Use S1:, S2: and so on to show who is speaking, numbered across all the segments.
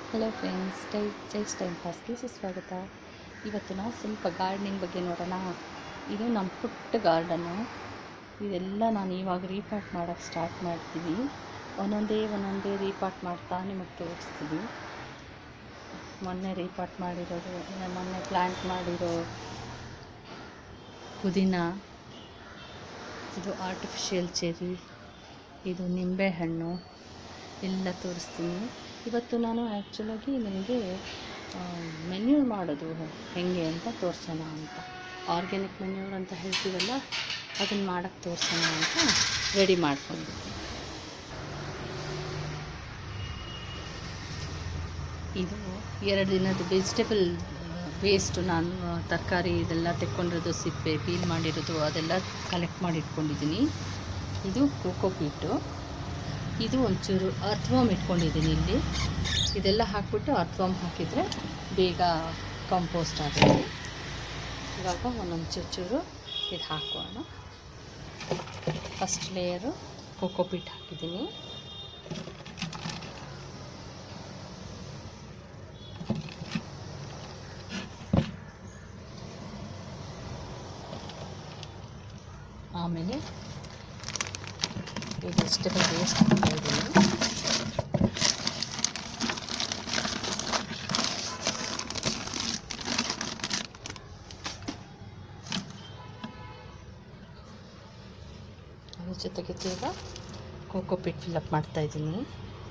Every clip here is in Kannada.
S1: ಹಲೋ ಫ್ರೆಂಡ್ಸ್ ಟೈ ಜೈಸ್ ಟೈಮ್ ಪಾಸ್ಗೆ ಸುಸ್ವಾಗತ ಇವತ್ತು ನಾವು ಸ್ವಲ್ಪ ಗಾರ್ಡನಿಂಗ್ ಬಗ್ಗೆ ನೋಡೋಣ ಇದು ನಮ್ಮ ಪುಟ್ಟ ಗಾರ್ಡನ್ನು ಇದೆಲ್ಲ ನಾನು ಇವಾಗ ರೀಪಾಟ್ ಮಾಡೋಕ್ಕೆ ಸ್ಟಾರ್ಟ್ ಮಾಡ್ತೀನಿ ಒಂದೊಂದೇ ಒಂದೊಂದೇ ರೀಪಾಟ್ ಮಾಡ್ತಾ ನಿಮಗೆ ತೋರಿಸ್ತೀನಿ ಮೊನ್ನೆ ರೀಪಾಟ್ ಮಾಡಿರೋದು ಇನ್ನು ಮೊನ್ನೆ ಪ್ಲ್ಯಾಂಟ್ ಮಾಡಿರೋ ಪುದೀನ ಇದು ಆರ್ಟಿಫಿಷಿಯಲ್ ಚೆರಿ ಇದು ನಿಂಬೆಹಣ್ಣು ಎಲ್ಲ ತೋರಿಸ್ತೀನಿ ಇವತ್ತು ನಾನು ಆ್ಯಕ್ಚುಲಾಗಿ ನಿಮಗೆ ಮೆನ್ಯೂರ್ ಮಾಡೋದು ಹೇಗೆ ಅಂತ ತೋರಿಸೋಣ ಅಂತ ಆರ್ಗ್ಯಾನಿಕ್ ಮೆನ್ಯೂರ್ ಅಂತ ಹೇಳ್ತೀವಲ್ಲ ಅದನ್ನು ಮಾಡೋಕ್ಕೆ ತೋರಿಸೋಣ ಅಂತ ರೆಡಿ ಮಾಡ್ಕೊಂಡಿದ್ದೆ ಇದು ಎರಡು ದಿನದ ವೆಜಿಟೇಬಲ್ ವೇಸ್ಟು ನಾನು ತರಕಾರಿ ಇದೆಲ್ಲ ತೆಕ್ಕೊಂಡಿರೋದು ಸಿಪ್ಪೆ ಪೀಲ್ ಮಾಡಿರೋದು ಅದೆಲ್ಲ ಕಲೆಕ್ಟ್ ಮಾಡಿ ಇಟ್ಕೊಂಡಿದ್ದೀನಿ ಇದು ಕೋಕೋಪೀಟು ಇದು ಒಂಚೂರು ಅರ್ಥವಾಮ್ ಇಟ್ಕೊಂಡಿದ್ದೀನಿ ಇಲ್ಲಿ ಇದೆಲ್ಲ ಹಾಕ್ಬಿಟ್ಟು ಅರ್ಥವಾಮ್ ಹಾಕಿದರೆ ಬೇಗ ಕಂಪೋಸ್ಟ್ ಆಗುತ್ತೆ ಇವಾಗ ಒಂದೊಂದು ಚೂರು ಚೂರು ಇದು ಹಾಕೋಣ ಫಸ್ಟ್ ಲೇಯರು ಕೋಕೋಪೀಟ್ ಹಾಕಿದ್ದೀನಿ ಆಮೇಲೆ ಈ ವೆಜಿಟೇಬಲ್ ವೇಸ್ಟ್ ಹಾಕ್ತಾ ಇದ್ದೀನಿ ಅದ್ರ ಜೊತೆಗೆ ಈಗ ಕೋಕೋಪಿಟ್ ಫಿಲ್ಲಪ್ ಮಾಡ್ತಾ ಇದ್ದೀನಿ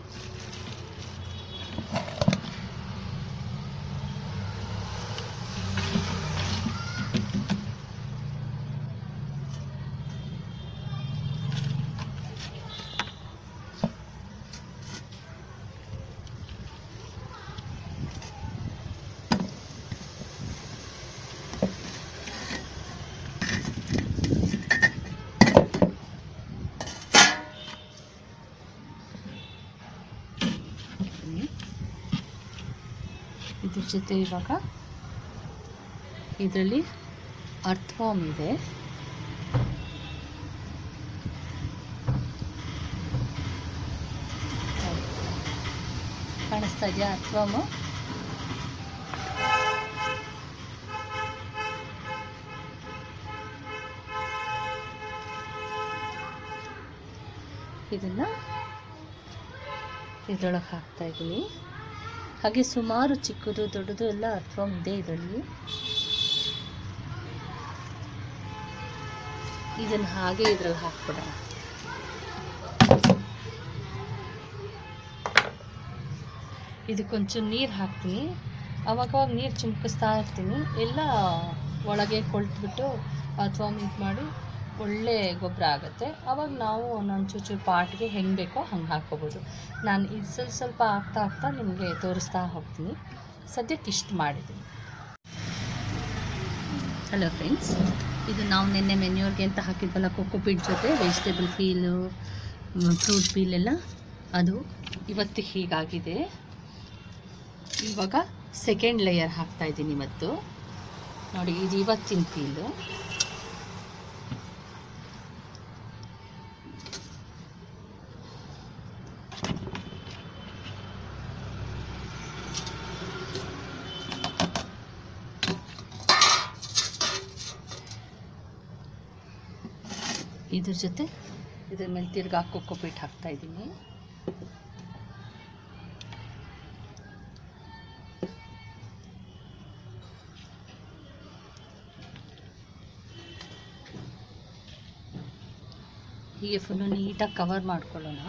S1: ಇದ್ರ ಜೊತೆ ಇವಾಗ ಇದರಲ್ಲಿ ಅರ್ಥವಾಮ್ ಇದೆ ಕಾಣಿಸ್ತಾ ಇದೆಯಾ ಅರ್ಥವಾಮು ಇದನ್ನ ಇದ್ರೊಳಗೆ ಹಾಕ್ತಾ ಇದ್ದೀನಿ ಹಾಗೆ ಸುಮಾರು ಚಿಕ್ಕದು ದೊಡ್ಡದು ಎಲ್ಲ ಅರ್ಥವಾಮ್ ಇದೆ ಇದರಲ್ಲಿ ಇದನ್ನು ಹಾಗೆ ಇದ್ರಲ್ಲಿ ಹಾಕ್ಬಿಡೋಣ ಇದಕ್ಕೊಂಚೂರು ನೀರು ಹಾಕ್ತೀನಿ ಅವಾಗವಾಗ ನೀರು ಚಿಮ್ಕಿಸ್ತಾ ಇರ್ತೀನಿ ಎಲ್ಲ ಒಳಗೆ ಕೊಳ್ತ್ಬಿಟ್ಟು ಅಥವಾ ಇದು ಮಾಡಿ ಒಳ್ಳೆ ಗೊಬ್ಬರ ಆಗುತ್ತೆ ಅವಾಗ ನಾವು ಒಂದೊಂದು ಚೂರು ಚೂರು ಪಾಟ್ಗೆ ಹೆಂಗೆ ಬೇಕೋ ಹಂಗೆ ಹಾಕ್ಕೋಬೋದು ನಾನು ಇದು ಸ್ವಲ್ಪ ಸ್ವಲ್ಪ ಆಗ್ತಾ ಆಗ್ತಾ ನಿಮಗೆ ತೋರಿಸ್ತಾ ಹೋಗ್ತೀನಿ ಸದ್ಯಕ್ಕೆ ಇಷ್ಟು ಮಾಡಿದ್ದೀನಿ ಹಲೋ ಫ್ರೆಂಡ್ಸ್ ಇದು ನಾವು ನಿನ್ನೆ ಮೆನ್ಯೂರ್ಗೆ ಅಂತ ಹಾಕಿದ್ವಲ್ಲ ಕೊಕೊಪಿಟ್ ಜೊತೆ ವೆಜಿಟೇಬಲ್ ಪೀಲು ಫ್ರೂಟ್ ಪೀಲ್ ಎಲ್ಲ ಅದು ಇವತ್ತು ಹೀಗಾಗಿದೆ ಇವಾಗ ಸೆಕೆಂಡ್ ಲೇಯರ್ ಹಾಕ್ತಾ ಇದ್ದೀನಿ ಇವತ್ತು ನೋಡಿ ಇದು ಇವತ್ತಿನ ಪೀಲು ಇದ್ರ ಜೊತೆ ಇದ್ರ ಮೇಲೆ ತಿರ್ಗಾ ಕೊಕ್ಕೋಪೀಟ್ ಹಾಕ್ತಾ ಇದ್ದೀನಿ ಹೀಗೆ ಫುಲ್ಲು ನೀಟಾಗಿ ಕವರ್ ಮಾಡ್ಕೊಳ್ಳೋಣ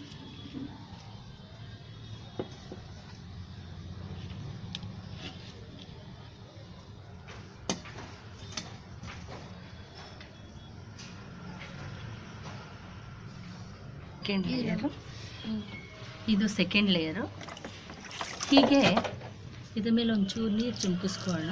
S1: ಸೆಕೆಂಡ್ ಲೇಯರು ಇದು ಸೆಕೆಂಡ್ ಲೇಯರು ಹೀಗೆ ಇದ್ರ ಮೇಲೆ ಒಂಚೂರು ನೀರು ಚಿಮ್ಕಿಸ್ಕೊಳ್ಳೋಣ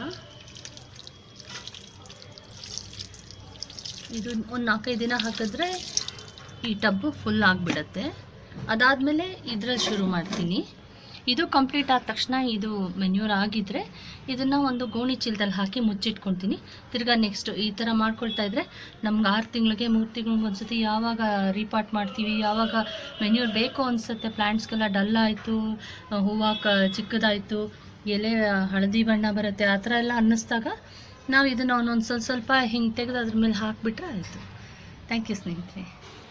S1: ಇದು ಒಂದು ನಾಲ್ಕೈದು ದಿನ ಹಾಕಿದ್ರೆ ಈ ಟಬ್ಬು ಫುಲ್ ಆಗಿಬಿಡತ್ತೆ ಅದಾದಮೇಲೆ ಇದ್ರಲ್ಲಿ ಶುರು ಮಾಡ್ತೀನಿ ಇದು ಕಂಪ್ಲೀಟ್ ಆದ ತಕ್ಷಣ ಇದು ಮೆನ್ಯೂರ್ ಆಗಿದ್ರೆ ಇದನ್ನು ಒಂದು ಗೋಣಿ ಚೀಲದಲ್ಲಿ ಹಾಕಿ ಮುಚ್ಚಿಟ್ಕೊಳ್ತೀನಿ ತಿರ್ಗಾ ನೆಕ್ಸ್ಟ್ ಈ ಥರ ಮಾಡ್ಕೊಳ್ತಾ ಇದ್ರೆ ನಮ್ಗೆ ಆರು ತಿಂಗಳಿಗೆ ಮೂರು ತಿಂಗಳಿಗೆ ಒಂದ್ಸತಿ ಯಾವಾಗ ರೀಪಾರ್ಟ್ ಮಾಡ್ತೀವಿ ಯಾವಾಗ ಮೆನ್ಯೂರ್ ಬೇಕು ಅನಿಸುತ್ತೆ ಪ್ಲ್ಯಾಂಟ್ಸ್ಗೆಲ್ಲ ಡಲ್ ಆಯಿತು ಹೂವು ಕ ಚಿಕ್ಕದಾಯಿತು ಎಲೆ ಹಳದಿ ಬಣ್ಣ ಬರುತ್ತೆ ಆ ಥರ ಎಲ್ಲ ಅನ್ನಿಸ್ದಾಗ ನಾವು ಇದನ್ನು ಒಂದೊಂದು ಸ್ವಲ್ಪ ಸ್ವಲ್ಪ ಹಿಂಗೆ ತೆಗೆದು ಅದ್ರ ಮೇಲೆ ಹಾಕಿಬಿಟ್ರೆ ಆಯಿತು ಥ್ಯಾಂಕ್ ಯು ಸ್ನೇಹಿತರೆ